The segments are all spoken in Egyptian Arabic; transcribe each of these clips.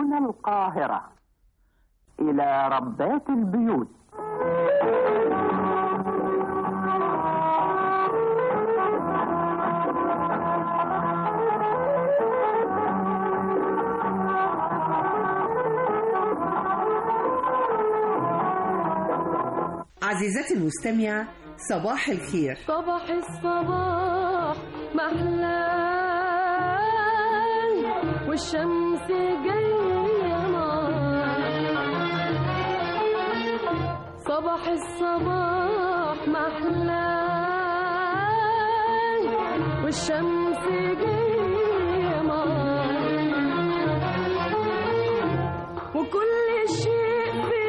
من القاهرة إلى ربات البيوت عزيزتي المستمعة صباح الخير صباح الصباح محلاه والشمس جاية نار صباح الصباح محلاه والشمس جاية نار وكل شيء في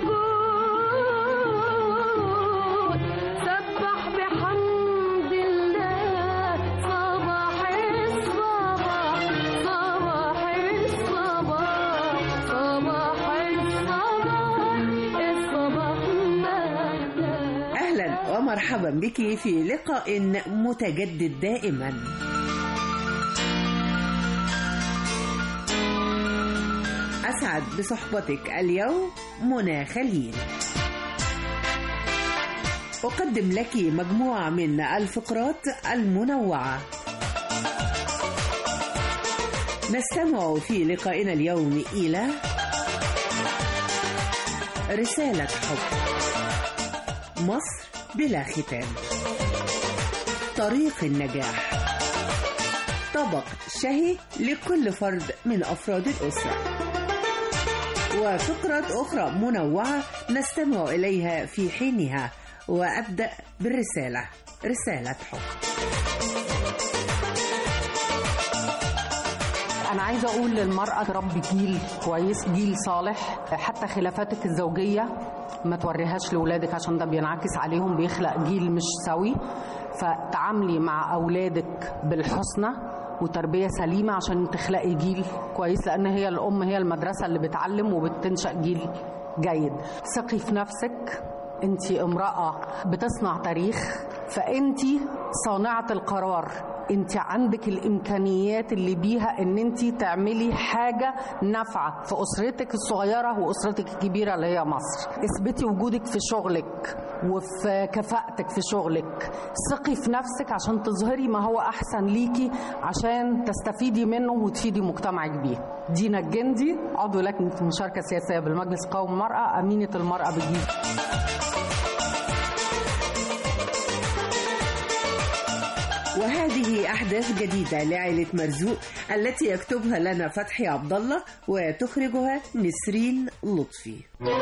الكون سبح بحمد الله صباح الصباح صباح الصباح صباح الصباح الصباح مهلا أهلا ومرحبا بك في لقاء متجدد دائما أسعد بصحبتك اليوم منى خليل أقدم لك مجموعة من الفقرات المنوعة نستمع في لقائنا اليوم إلى رسالة حب مصر بلا ختام طريق النجاح طبق شهي لكل فرد من أفراد الأسرة وفقرة أخرى منوعة نستمع إليها في حينها وأبدأ بالرسالة رسالة حب أنا عايزة أقول للمرأة تربي جيل كويس جيل صالح حتى خلافاتك الزوجية ما توريهاش لأولادك عشان ده بينعكس عليهم بيخلق جيل مش سوي فتعاملي مع أولادك بالحسنى وتربية سليمة عشان تخلقي جيل كويس لأن هي الأم هي المدرسة اللي بتعلم وبتنشأ جيل جيد ثقي في نفسك انت امرأة بتصنع تاريخ فانت صانعة القرار انت عندك الامكانيات اللي بيها ان انت تعملي حاجة نافعة في اسرتك الصغيرة واسرتك الكبيرة اللي هي مصر اثبتي وجودك في شغلك وفي كفاءتك في شغلك ثقي في نفسك عشان تظهري ما هو احسن ليكي عشان تستفيدي منه وتفيدي مجتمعك بيه دينا الجندي عضو لجنة المشاركة السياسية بالمجلس القومي للمرأة أمينة المرأة بالجيزة وهذه أحداث جديدة لعائلة مرزوق التي يكتبها لنا فتحي عبد الله وتخرجها نسرين لطفي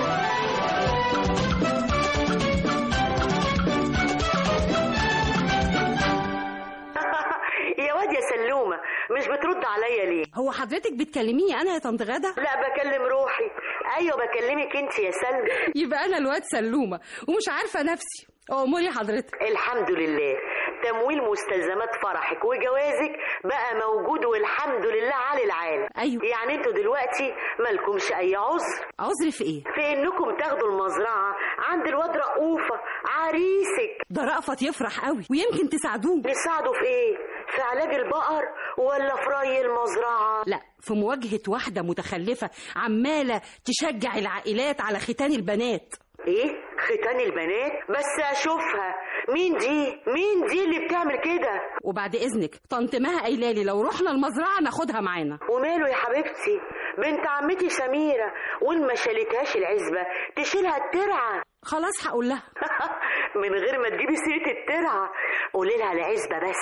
يا واد يا سلومة مش بترد عليا ليه هو حضرتك بتكلميني انا يا طنط غدا لا بكلم روحي ايوه بكلمك انت يا سلمى يبقى انا الواد سلومه ومش عارفه نفسي اموري حضرتك الحمد لله تمويل مستلزمات فرحك وجوازك بقى موجود والحمد لله على العالم ايوه يعني انتوا دلوقتي مالكمش اي عذر عذر في ايه في انكم تاخدوا المزرعه عند الواد رؤوفه عريسك ده رأفت يفرح قوي ويمكن تساعدوه نساعده في ايه في علاج البقر ولا في ري المزرعه لا في مواجهه واحده متخلفه عماله تشجع العائلات على ختان البنات ايه ختان البنات بس اشوفها مين دي مين دي اللي بتعمل كده وبعد اذنك طنط مها قايله لي لو رحنا المزرعه ناخدها معانا وماله يا حبيبتي بنت عمتي سميرة وإن ما شالتهاش العزبة تشيلها الترعة خلاص هقول لها من غير ما تجيبي سيرة الترعة قولي لها العزبة بس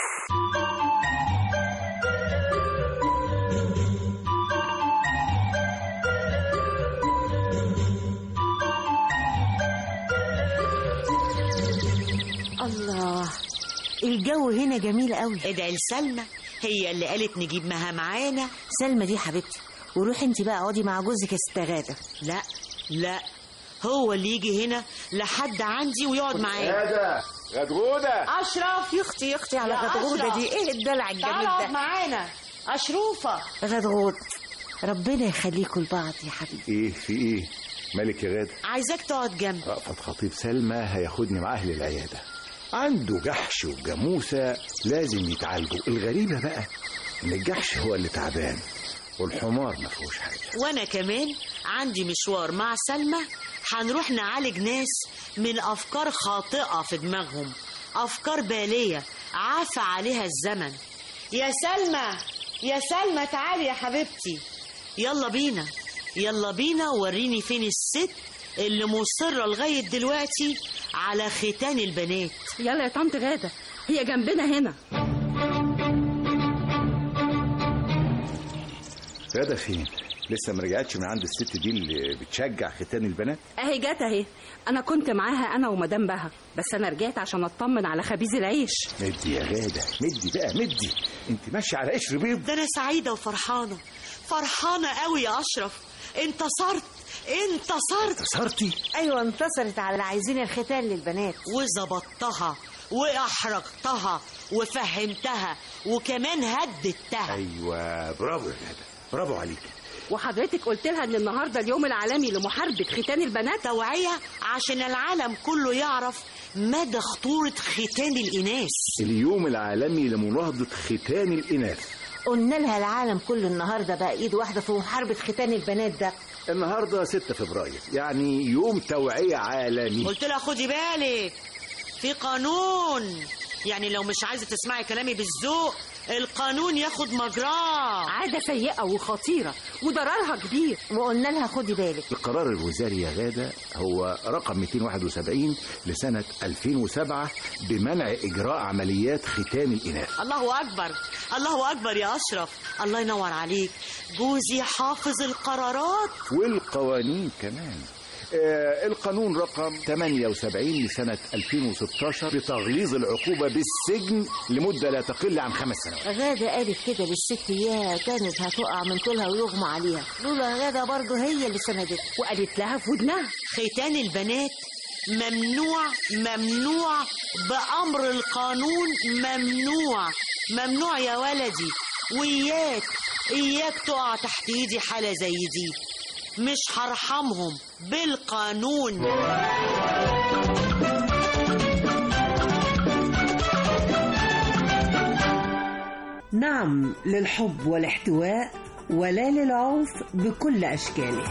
الله الجو هنا جميل قوي ادعي لسلمى هي اللي قالت نجيب مها معانا سلمى دي حبيبتي وروحي انت بقى اقعدي مع جوزك يا ست غاده لا لا هو اللي يجي هنا لحد عندي ويقعد معايا غادة غدغودة اشرف يا اختي يا اختي على يا غدغوده أشرف. دي ايه الدلع الجميل تعال اقعد ده معانا اشروفه غدغود ربنا يخليكوا لبعض يا حبيبي ايه في ايه مالك يا غادة عايزاك تقعد جنبي رأفت خطيب سلمى هياخدني معاه للعيادة عنده جحش وجاموسة لازم يتعالجوا الغريبة بقى ان الجحش هو اللي تعبان والحمار ما فيهوش حاجه وانا كمان عندي مشوار مع سلمى هنروح نعالج ناس من افكار خاطئه في دماغهم افكار باليه عافى عليها الزمن يا سلمى يا سلمى تعالي يا حبيبتي يلا بينا يلا بينا وريني فين الست اللي مصره لغايه دلوقتي على ختان البنات يلا يا طنط غادة هي جنبنا هنا غدا فين لسه ما رجعتش من عند الست دي اللي بتشجع ختان البنات اهي جت اهي انا كنت معاها انا ومدام بها بس انا رجعت عشان اطمن على خبيز العيش مدي يا غاده مدي بقى مدي انت ماشيه على قشر بيض ده انا سعيده وفرحانه فرحانه قوي يا اشرف انتصرت انتصرت انتصرتي ايوه انتصرت على اللي عايزين الختان للبنات وظبطتها واحرقتها وفهمتها وكمان هددتها ايوه برافو يا غاده برافو عليكي وحضرتك قلت لها ان النهارده اليوم العالمي لمحاربه ختان البنات توعيه عشان العالم كله يعرف مدى خطوره ختان الاناث اليوم العالمي لمناهضه ختان الاناث قلنا لها العالم كله النهارده بقى ايد واحده في محاربه ختان البنات ده النهارده 6 فبراير يعني يوم توعيه عالمي قلت لها خدي بالك في قانون يعني لو مش عايزه تسمعي كلامي بالذوق القانون ياخد مجراه عاده سيئه وخطيره وضررها كبير وقلنا لها خدي بالك القرار الوزاري يا غادة هو رقم 271 لسنة 2007 بمنع إجراء عمليات ختان الإناث الله اكبر الله اكبر يا اشرف الله ينور عليك جوزي حافظ القرارات والقوانين كمان آه القانون رقم 78 لسنة 2016 بتغليظ العقوبة بالسجن لمدة لا تقل عن خمس سنوات غادة قالت كده للست يا كانت هتقع من طولها ويغمى عليها لولا غادة برضه هي اللي سندت وقالت لها في ودنها ختان البنات ممنوع ممنوع بأمر القانون ممنوع ممنوع يا ولدي وإياك إياك تقع تحت إيدي حالة زي دي مش هرحمهم بالقانون نعم للحب والاحتواء ولا للعنف بكل أشكاله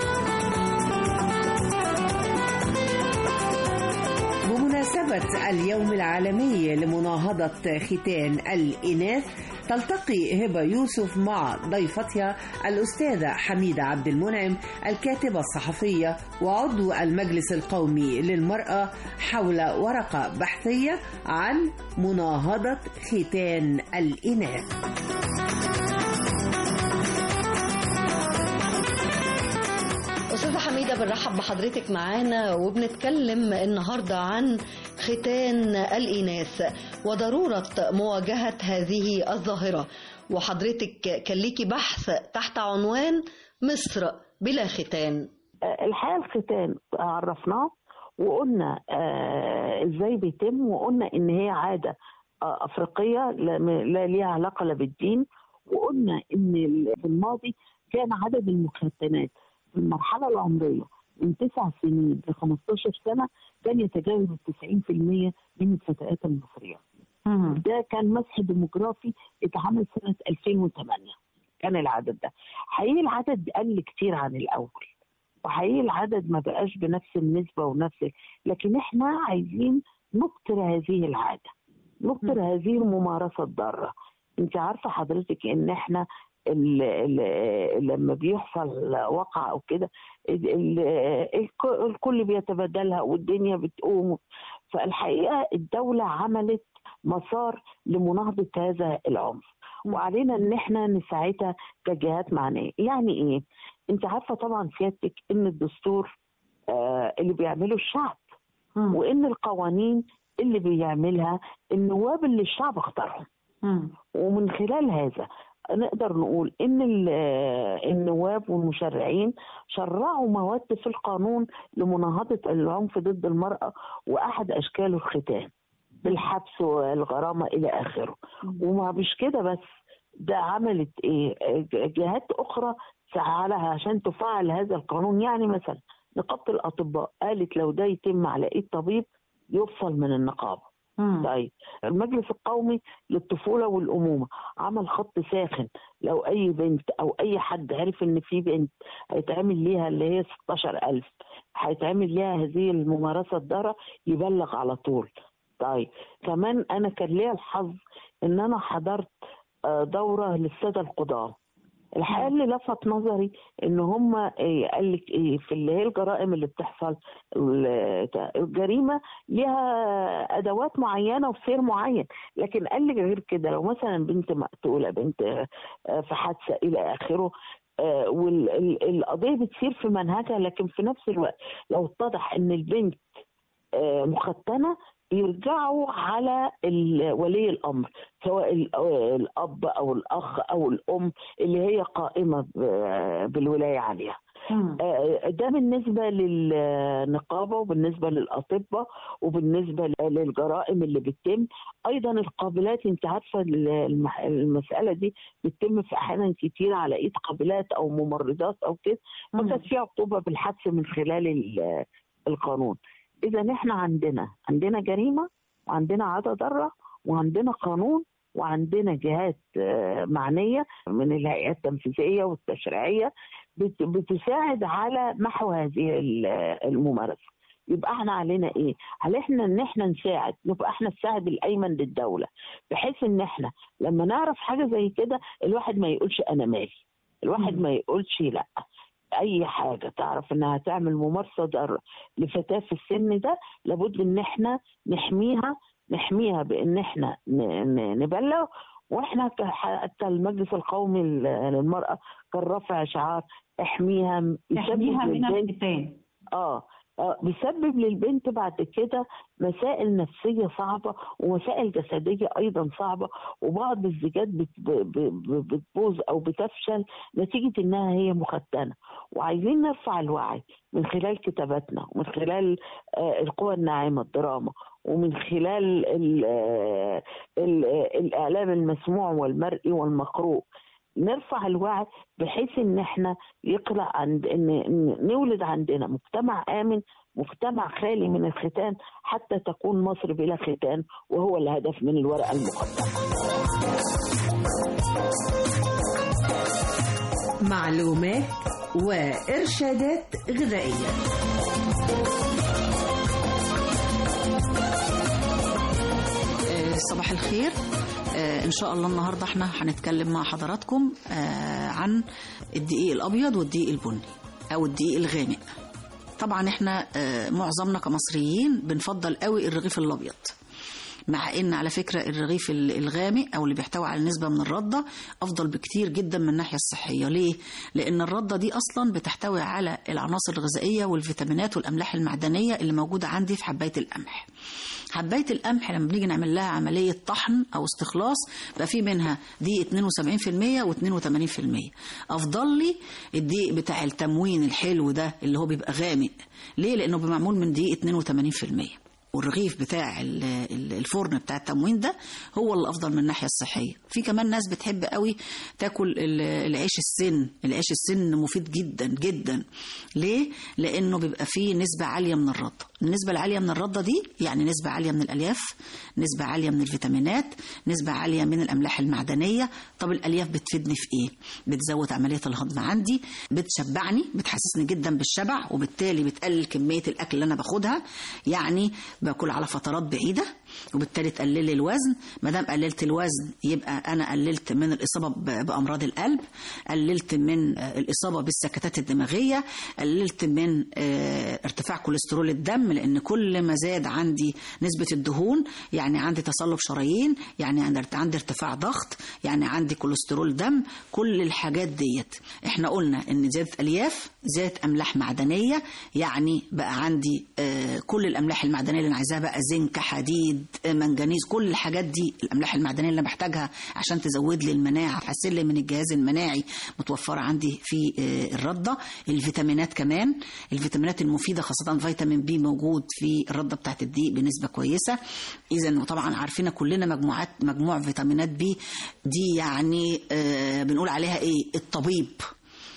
بمناسبة اليوم العالمي لمناهضة ختان الإناث تلتقي هبة يوسف مع ضيفتها الأستاذة حميدة عبد المنعم الكاتبة الصحفية وعضو المجلس القومي للمرأة حول ورقة بحثية عن مناهضة ختان الإناث أستاذة حميدة بنرحب بحضرتك معانا وبنتكلم النهاردة عن ختان الإناث وضرورة مواجهة هذه الظاهرة وحضرتك كان ليكي بحث تحت عنوان مصر بلا ختان الحقيقه الختان عرفناه وقلنا آه، ازاي بيتم وقلنا ان هي عاده آه، افريقيه لا لا ليها علاقه لا بالدين وقلنا ان ال- في الماضي كان عدد المختنات في المرحله العمريه من تسع سنين ل 15 سنه كان يتجاوز ال 90% من الفتيات المصريات. ده كان مسح ديموغرافي اتعمل سنه 2008 كان العدد ده. حقيقي العدد قل كتير عن الاول. وحقيقي العدد ما بقاش بنفس النسبة ونفس لكن احنا عايزين نبطل هذه العادة نبطل هذه الممارسة الضارة انت عارفة حضرتك ان احنا ال ال لما بيحصل وقع او كده ال- ال- الك- الكل بيتبادلها والدنيا بتقوم فالحقيقة الدولة عملت مسار لمناهضة هذا العنف وعلينا ان احنا نساعدها كجهات معنيه يعني ايه انت عارفه طبعا سيادتك ان الدستور آه اللي بيعمله الشعب وان القوانين اللي بيعملها النواب اللي الشعب اختارهم ومن خلال هذا نقدر نقول ان ال- آه، النواب والمشرعين شرعوا مواد في القانون لمناهضه العنف ضد المراه واحد اشكاله الختان بالحبس والغرامه الى اخره وما مش كده بس ده عملت ايه ج- جهات اخرى سعالها عشان تفعل هذا القانون يعني مثلا نقابه الاطباء قالت لو ده يتم على ايد طبيب يفصل من النقابه طيب المجلس القومي للطفولة والأمومة عمل خط ساخن لو أي بنت أو أي حد عرف إن في بنت هيتعمل ليها اللي هي 16000 هيتعمل ليها هذه الممارسة الضارة يبلغ على طول طيب كمان أنا كان ليا الحظ إن أنا حضرت آه، دورة للسادة القضاة الحقيقه اللي لفت نظري ان هم إيه قال لك ايه في اللي هي الجرائم اللي بتحصل ال- الجريمه ليها ادوات معينه وسير معين لكن قال لك غير كده لو مثلا بنت مقتوله بنت آه، في حادثه الى اخره والقضيه بتسير في منهجها لكن في نفس الوقت لو اتضح ان البنت آه، مختنه يرجعوا على ال- ولي الامر سواء ال- آه، الاب او الاخ او الام اللي هي قائمه ب- بالولايه عليها آه، ده بالنسبه للنقابه وبالنسبه للاطباء وبالنسبه للجرائم اللي بتتم ايضا القابلات انت عارفه المح- المساله دي بتتم في احيانا كتير على ايد قابلات او ممرضات او كده فكانت في عقوبه بالحبس من خلال ال- القانون اذا احنا عندنا عندنا جريمه وعندنا عاده ضاره وعندنا قانون وعندنا جهات آه، معنيه من الهيئات التنفيذيه والتشريعيه بت- بتساعد على محو هذه ال- الممارسه يبقى احنا علينا ايه؟ على احنا ان احنا نساعد نبقى احنا الساعد الايمن للدوله بحيث ان احنا لما نعرف حاجه زي كده الواحد ما يقولش انا مالي الواحد ما يقولش لا اي حاجه تعرف انها تعمل ممارسه ضاره لفتاه في السن ده لابد ان احنا نحميها نحميها بان احنا ن- ن- نبلغ واحنا ك- حتى المجلس القومي ل- للمراه كان رافع شعار احميها تحميها يسبب من للبنت- الختان اه آه، بيسبب للبنت بعد كده مسائل نفسية صعبة ومسائل جسدية أيضا صعبة وبعض الزيجات بت- ب- ب- بتبوظ أو بتفشل نتيجة إنها هي مختنة وعايزين نرفع الوعي من خلال كتاباتنا ومن خلال آه، القوى الناعمة الدراما ومن خلال ال- آه، ال- آه، الإعلام المسموع والمرئي والمقروء نرفع الوعي بحيث ان احنا يقلع عند ان إن نولد عندنا مجتمع امن مجتمع خالي من الختان حتى تكون مصر بلا ختان وهو الهدف من الورقه المقدمه معلومات وإرشادات غذائية آه، صباح الخير آه، ان شاء الله النهارده احنا هنتكلم مع حضراتكم آه، عن الدقيق الابيض والدقيق البني او الدقيق الغامق طبعا احنا آه، معظمنا كمصريين بنفضل قوي الرغيف الابيض مع ان على فكره الرغيف ال- الغامق او اللي بيحتوي على نسبه من الرده افضل بكتير جدا من الناحيه الصحيه ليه لان الرده دي اصلا بتحتوي على العناصر الغذائيه والفيتامينات والاملاح المعدنيه اللي موجوده عندي في حبايه القمح حبايه القمح لما بنيجي نعمل لها عمليه طحن او استخلاص بقى في منها دقيق 72% و82% افضل لي الدقيق بتاع التموين الحلو ده اللي هو بيبقى غامق ليه لانه بيبقى معمول من دقيق 82% والرغيف بتاع ال- ال- الفرن بتاع التموين ده هو اللي افضل من الناحيه الصحيه في كمان ناس بتحب قوي تاكل ال- العيش السن العيش السن مفيد جدا جدا ليه لانه بيبقى فيه نسبه عاليه من الرده النسبه العاليه من الرده دي يعني نسبه عاليه من الالياف نسبه عاليه من الفيتامينات نسبه عاليه من الاملاح المعدنيه طب الالياف بتفيدني في ايه بتزود عمليه الهضم عندي بتشبعني بتحسسني جدا بالشبع وبالتالي بتقلل كميه الاكل اللي انا باخدها يعني باكل على فترات بعيده وبالتالي تقلل لي الوزن ما دام قللت الوزن يبقى انا قللت من الاصابه ب- بامراض القلب قللت من آه، الاصابه بالسكتات الدماغيه قللت من آه، ارتفاع كوليسترول الدم لان كل ما زاد عندي نسبه الدهون يعني عندي تصلب شرايين يعني عندي عندي ارتفاع ضغط يعني عندي كوليسترول دم كل الحاجات ديت احنا قلنا ان زياده الياف زياده املاح معدنيه يعني بقى عندي آه، كل الاملاح المعدنيه اللي انا عايزاها بقى زنك حديد آه، منجنيز كل الحاجات دي الاملاح المعدنيه اللي انا بحتاجها عشان تزود لي المناعه تحسن لي من الجهاز المناعي متوفره عندي في آه، الرده الفيتامينات كمان الفيتامينات المفيده خاصه فيتامين بي موجود في الرده بتاعت الدقيق بنسبه كويسه اذا وطبعا عارفين كلنا مجموعات مجموع فيتامينات بي دي يعني آه، بنقول عليها ايه الطبيب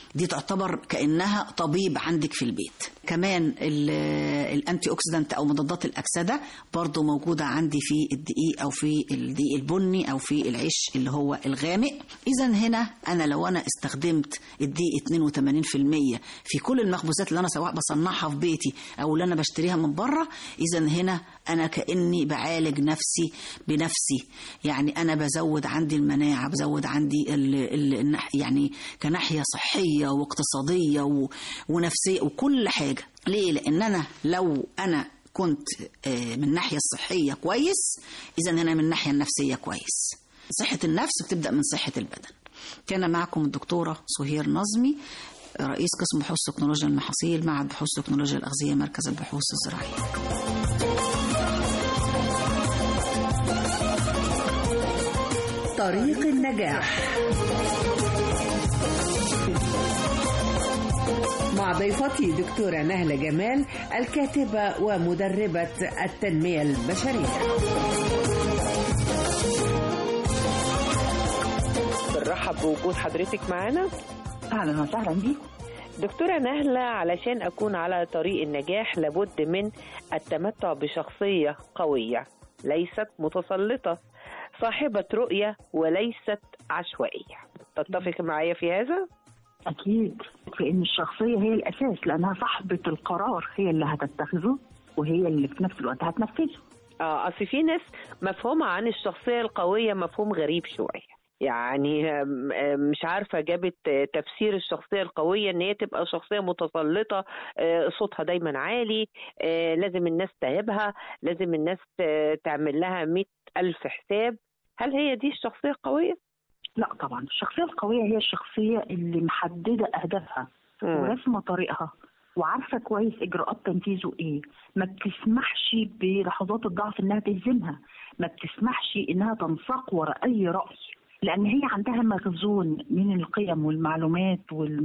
دي تعتبر كانها طبيب عندك في البيت كمان ال- الانتي اوكسيدانت او مضادات الاكسده برضو موجوده عندي في الدقيق او في الدقيق البني او في العيش اللي هو الغامق اذا هنا انا لو انا استخدمت الدقيق 82% في كل المخبوزات اللي انا سواء بصنعها في بيتي او اللي انا بشتريها من بره اذا هنا انا كاني بعالج نفسي بنفسي يعني انا بزود عندي المناعه بزود عندي ال ال النح- يعني كناحيه صحيه واقتصاديه و- ونفسيه وكل حاجه ليه لان انا لو انا كنت آه، من الناحيه الصحيه كويس اذا انا من الناحيه النفسيه كويس صحه النفس بتبدا من صحه البدن كان معكم الدكتوره سهير نظمي رئيس قسم بحوث تكنولوجيا المحاصيل معهد بحوث تكنولوجيا الأغذية مركز البحوث الزراعية طريق النجاح مع ضيفتي دكتورة نهلة جمال الكاتبة ومدربة التنمية البشرية بنرحب بوجود حضرتك معانا اهلا وسهلا بيكم دكتورة نهلة علشان أكون على طريق النجاح لابد من التمتع بشخصية قوية ليست متسلطة صاحبة رؤية وليست عشوائية تتفق معايا في هذا؟ اكيد لان الشخصيه هي الاساس لانها صاحبه القرار هي اللي هتتخذه وهي اللي في نفس الوقت هتنفذه اه اصل في ناس مفهومها عن الشخصيه القويه مفهوم غريب شويه يعني آم، آم، مش عارفه جابت آه، تفسير الشخصيه القويه ان هي تبقى شخصيه متسلطه آه، صوتها دايما عالي آه، لازم الناس تهابها لازم الناس ت- تعمل لها مئة ألف حساب هل هي دي الشخصيه القويه؟ لا طبعا الشخصيه القويه هي الشخصيه اللي محدده اهدافها ورسمه طريقها وعارفه كويس اجراءات تنفيذه ايه ما بتسمحش بلحظات الضعف انها تهزمها ما بتسمحش انها تنساق وراء اي راي لان هي عندها مخزون من القيم والمعلومات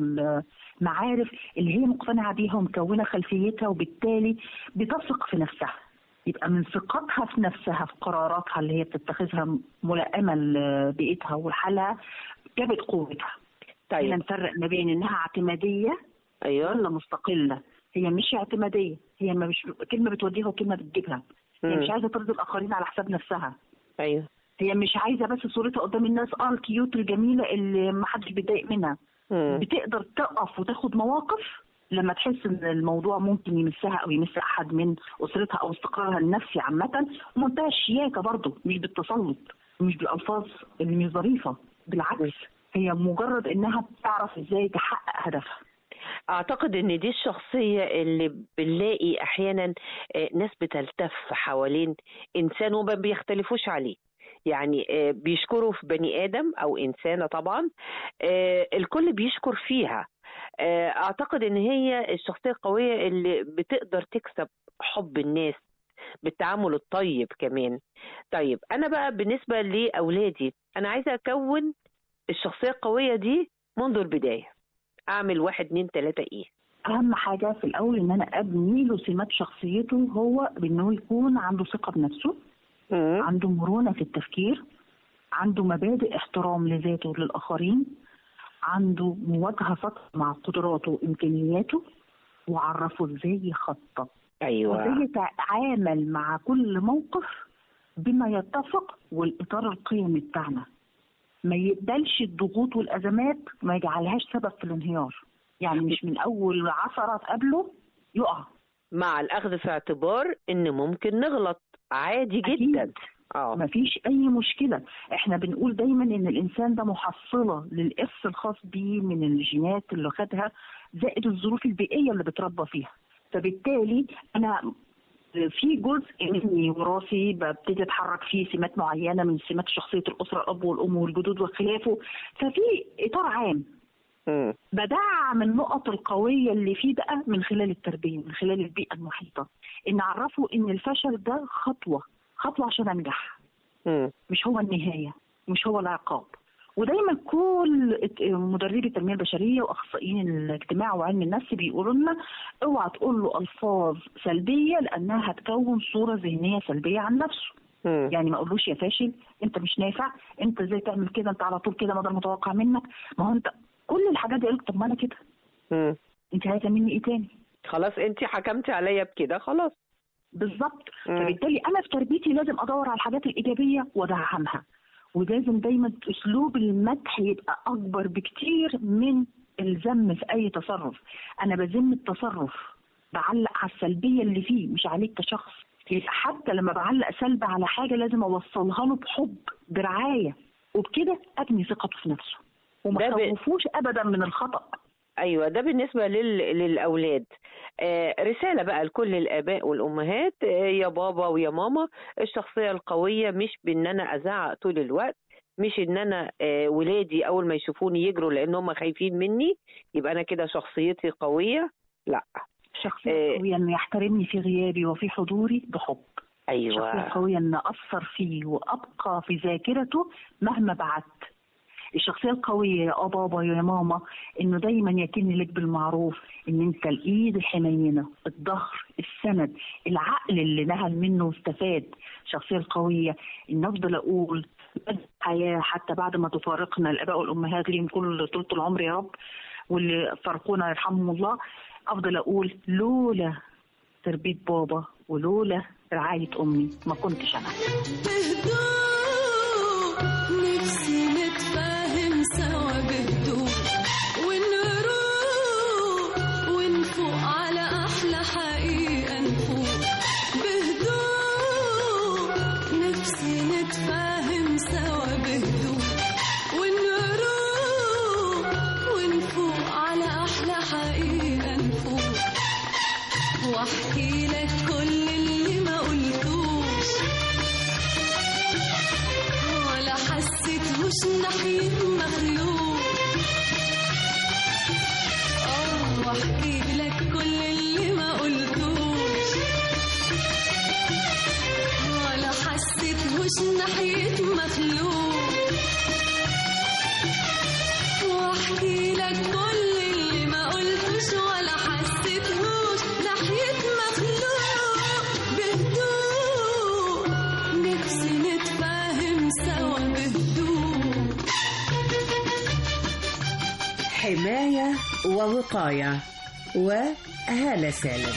والمعارف اللي هي مقتنعه بيها ومكونه خلفيتها وبالتالي بتثق في نفسها يبقى من ثقتها في نفسها في قراراتها اللي هي بتتخذها ملائمه لبيئتها ولحالها جابت قوتها طيب هنا نفرق ما بين انها اعتماديه ايوه ولا مستقله هي مش اعتماديه هي ما مش كلمه بتوديها وكلمه بتجيبها هي مم. مش عايزه ترضي الاخرين على حساب نفسها ايوه هي مش عايزه بس صورتها قدام الناس اه الكيوت الجميله اللي ما حدش بيتضايق منها مم. بتقدر تقف وتاخد مواقف لما تحس ان الموضوع ممكن يمسها او يمس احد من اسرتها او استقرارها النفسي عامه ومنتهى الشياكه برضه مش بالتسلط مش بالالفاظ اللي مش ظريفه بالعكس هي مجرد انها بتعرف ازاي تحقق هدفها اعتقد ان دي الشخصيه اللي بنلاقي احيانا آه، ناس بتلتف حوالين انسان وما بيختلفوش عليه يعني آه، بيشكروا في بني ادم او انسانه طبعا آه، الكل بيشكر فيها آه، اعتقد ان هي الشخصيه القويه اللي بتقدر تكسب حب الناس بالتعامل الطيب كمان طيب انا بقى بالنسبه لاولادي انا عايزه اكون الشخصيه القويه دي منذ البدايه اعمل واحد اتنين تلاته ايه اهم حاجه في الاول ان انا ابني له سمات شخصيته هو بانه يكون عنده ثقه بنفسه عنده مرونه في التفكير عنده مبادئ احترام لذاته وللاخرين عنده مواجهه صادقه مع قدراته وامكانياته وعرفه ازاي يخطط ايوه وازاي يتعامل مع كل موقف بما يتفق والاطار القيمي بتاعنا ما يقبلش الضغوط والازمات ما يجعلهاش سبب في الانهيار يعني مش من اول عثره تقابله يقع مع الاخذ في اعتبار ان ممكن نغلط عادي جدا اه مفيش اي مشكله احنا بنقول دايما ان الانسان ده محصله للارث الخاص بيه من الجينات اللي خدها زائد الظروف البيئيه اللي بتربى فيها فبالتالي انا في جزء مني وراثي ببتدي اتحرك فيه سمات معينه من سمات شخصيه الاسره الاب والام والجدود وخلافه ففي اطار عام بدعم النقط القويه اللي فيه بقى من خلال التربيه من خلال البيئه المحيطه ان اعرفه ان الفشل ده خطوه خطوه عشان انجح مش هو النهايه مش هو العقاب ودايما كل مدربي التنميه البشريه واخصائيين الاجتماع وعلم النفس بيقولوا لنا اوعى تقول له الفاظ سلبيه لانها هتكون صوره ذهنيه سلبيه عن نفسه يعني ما اقولوش يا فاشل انت مش نافع انت ازاي تعمل كده انت على طول كده ما ده المتوقع منك ما هو انت كل الحاجات دي قالت طب ما انا كده مم. انت عايزه مني ايه تاني خلاص انت حكمتي عليا بكده خلاص بالظبط مم. فبالتالي انا في تربيتي لازم ادور على الحاجات الايجابيه وادعمها ولازم دايما اسلوب المدح يبقى اكبر بكتير من الذم في اي تصرف انا بذم التصرف بعلق على السلبيه اللي فيه مش عليك كشخص يبقى حتى لما بعلق سلب على حاجه لازم اوصلها له بحب برعايه وبكده ابني ثقته في نفسه وما ده ب- خوفوش ابدا من الخطا ايوه ده بالنسبه لل... للاولاد آه رساله بقى لكل الاباء والامهات آه يا بابا ويا ماما الشخصيه القويه مش بان انا ازعق طول الوقت مش ان انا آه ولادي اول ما يشوفوني يجروا لان هم خايفين مني يبقى انا كده شخصيتي قويه لا شخصيه قويه انه يحترمني في غيابي وفي حضوري بحب ايوه شخصية قوية إن أثر فيه وأبقى في ذاكرته مهما بعدت الشخصية القوية يا بابا يا ماما إنه دايما يكن لك بالمعروف إن أنت الإيد الحنينة الظهر السند العقل اللي نهل منه واستفاد الشخصية القوية إن أفضل أقول مدى الحياة حتى بعد ما تفارقنا الآباء والأمهات ليهم كل طول العمر يا رب واللي فرقونا يرحمهم الله أفضل أقول لولا تربية بابا ولولا رعاية أمي ما كنتش أنا نفسي نتفاهم سوا بهدوء ونروق ونفوق على أحلى حقيقة نفوق بهدوء نفسي نتفاهم سوا بهدوء ونروق ونفوق على أحلى حقيقة نفوق واحكي لك كل اللي ما قلتوش ولا حسيتهوش ناحية مخلوق اه واحكي لك كل اللي ما قلتوش ولا حسيتهوش ناحية مخلوق واحكي لك كل اللي ما قلتوش ولا حسيتهوش ناحية مخلوق بهدوء نفسي نتفاهم سوا بهدوء حماية ووقاية وهالة سالم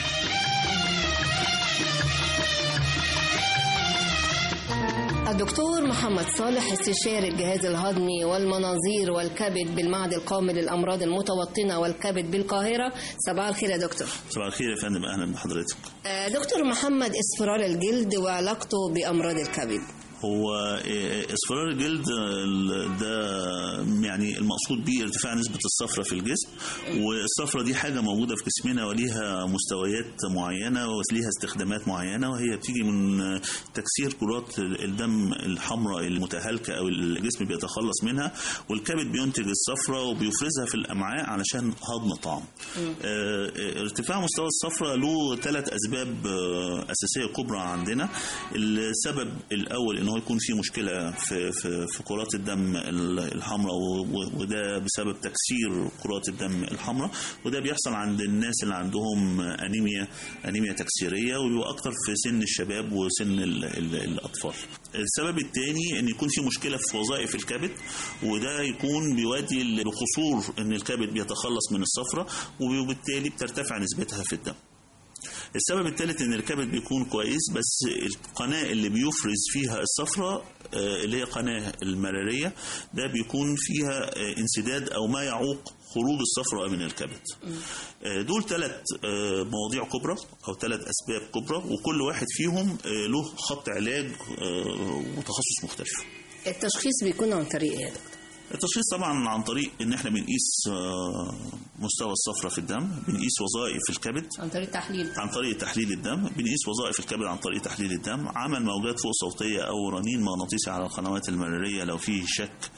الدكتور محمد صالح استشاري الجهاز الهضمي والمناظير والكبد بالمعهد القومي للأمراض المتوطنة والكبد بالقاهرة صباح الخير يا دكتور صباح الخير يا فندم اهلا بحضرتك آه، دكتور محمد اصفرار الجلد وعلاقته بأمراض الكبد هو إيه، اصفرار الجلد ال- ده يعني المقصود به ارتفاع نسبة الصفرة في الجسم والصفرة دي حاجة موجودة في جسمنا وليها مستويات معينة وليها استخدامات معينة وهي بتيجي من تكسير كرات الدم الحمراء المتهالكة أو الجسم بيتخلص منها والكبد بينتج الصفرة وبيفرزها في الأمعاء علشان هضم طعام آه، ارتفاع مستوى الصفرة له ثلاث أسباب آه، أساسية كبرى عندنا السبب الأول إن هو يكون في مشكلة في في في كرات الدم ال- الحمراء و- و- وده بسبب تكسير كرات الدم الحمراء وده بيحصل عند الناس اللي عندهم أنيميا أنيميا تكسيرية وبيبقى أكتر في سن الشباب وسن ال- ال- الأطفال السبب الثاني ان يكون في مشكله في وظائف الكبد وده يكون بيؤدي لقصور ان الكبد بيتخلص من الصفرة وبالتالي بترتفع نسبتها في الدم السبب الثالث ان الكبد بيكون كويس بس القناه اللي بيفرز فيها الصفرة آه، اللي هي قناه المراريه ده بيكون فيها آه، انسداد او ما يعوق خروج الصفرة من الكبد آه، دول ثلاث مواضيع كبرى او ثلاث اسباب كبرى وكل واحد فيهم آه، له خط علاج آه، وتخصص مختلف التشخيص بيكون عن طريق ايه يا دكتور؟ التشخيص طبعا عن طريق ان احنا بنقيس آه، مستوى الصفرة في الدم بنقيس وظائف الكبد عن طريق تحليل عن طريق تحليل الدم بنقيس وظائف الكبد عن طريق تحليل الدم عمل موجات فوق صوتية أو رنين مغناطيسي على القنوات المرارية لو فيه شك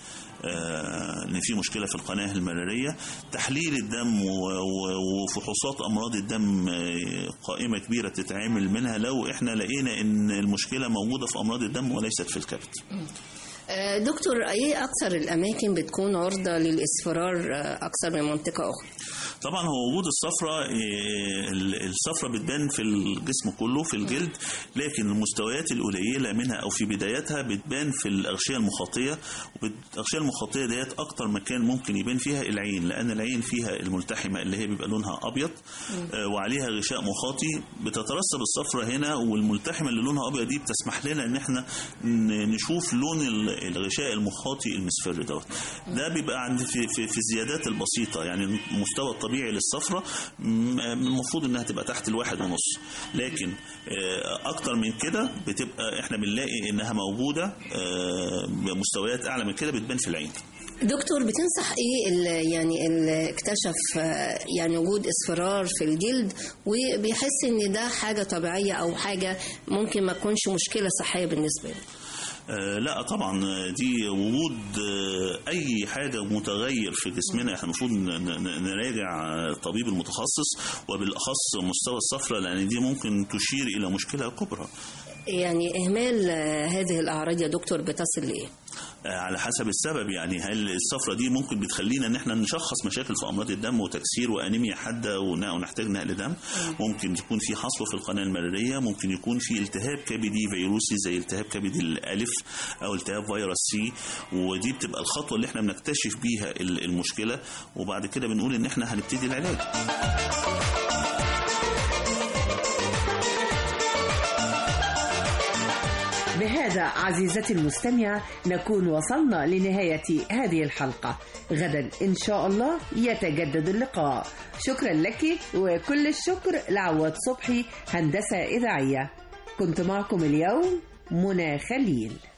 آه، ان في مشكله في القناه المراريه تحليل الدم و- و- وفحوصات امراض الدم آه، قائمه كبيره تتعامل منها لو احنا لقينا ان المشكله موجوده في امراض الدم وليست في الكبد آه، دكتور ايه اكثر الاماكن بتكون عرضه للاصفرار آه، اكثر من منطقه اخرى طبعا هو وجود الصفرة إيه، ال- الصفرة بتبان في الجسم كله في الجلد لكن المستويات القليلة منها أو في بداياتها بتبان في الأغشية المخاطية والأغشية المخاطية ديت أكتر مكان ممكن يبان فيها العين لأن العين فيها الملتحمة اللي هي بيبقى لونها أبيض آه، وعليها غشاء مخاطي بتترسب الصفرة هنا والملتحمة اللي لونها أبيض دي بتسمح لنا إن إحنا ن- نشوف لون ال- الغشاء المخاطي المصفر دوت ده بيبقى عند في, في, في الزيادات البسيطة يعني المستوى الطبيعي للصفرة م- المفروض إنها تبقى تحت الواحد ونص لكن آه، أكتر من كده بتبقى إحنا بنلاقي إنها موجودة آه، بمستويات أعلى من كده بتبان في العين دكتور بتنصح ايه اللي يعني اللي اكتشف آه، يعني وجود اصفرار في الجلد وبيحس ان ده حاجه طبيعيه او حاجه ممكن ما تكونش مشكله صحيه بالنسبه له آه، لا طبعا آه، دي وجود آه، اي حاجه متغير في جسمنا احنا المفروض ن- ن- نراجع آه، الطبيب المتخصص وبالاخص مستوى الصفرة لان دي ممكن تشير الى مشكله كبرى يعني اهمال آه، هذه الاعراض يا دكتور بتصل لايه آه، على حسب السبب يعني هل الصفرة دي ممكن بتخلينا ان احنا نشخص مشاكل في امراض الدم وتكسير وانيميا حاده ون- ونحتاج نقل دم ممكن يكون في حصوه في القناه المراريه ممكن يكون في التهاب كبدي فيروسي زي التهاب كبدي الالف او التهاب فيروس سي ودي بتبقى الخطوه اللي احنا بنكتشف بيها ال- المشكله وبعد كده بنقول ان احنا هنبتدي العلاج بهذا عزيزتي المستمعة نكون وصلنا لنهاية هذه الحلقة غدا إن شاء الله يتجدد اللقاء شكرا لك وكل الشكر لعواد صبحي هندسة إذاعية كنت معكم اليوم منى خليل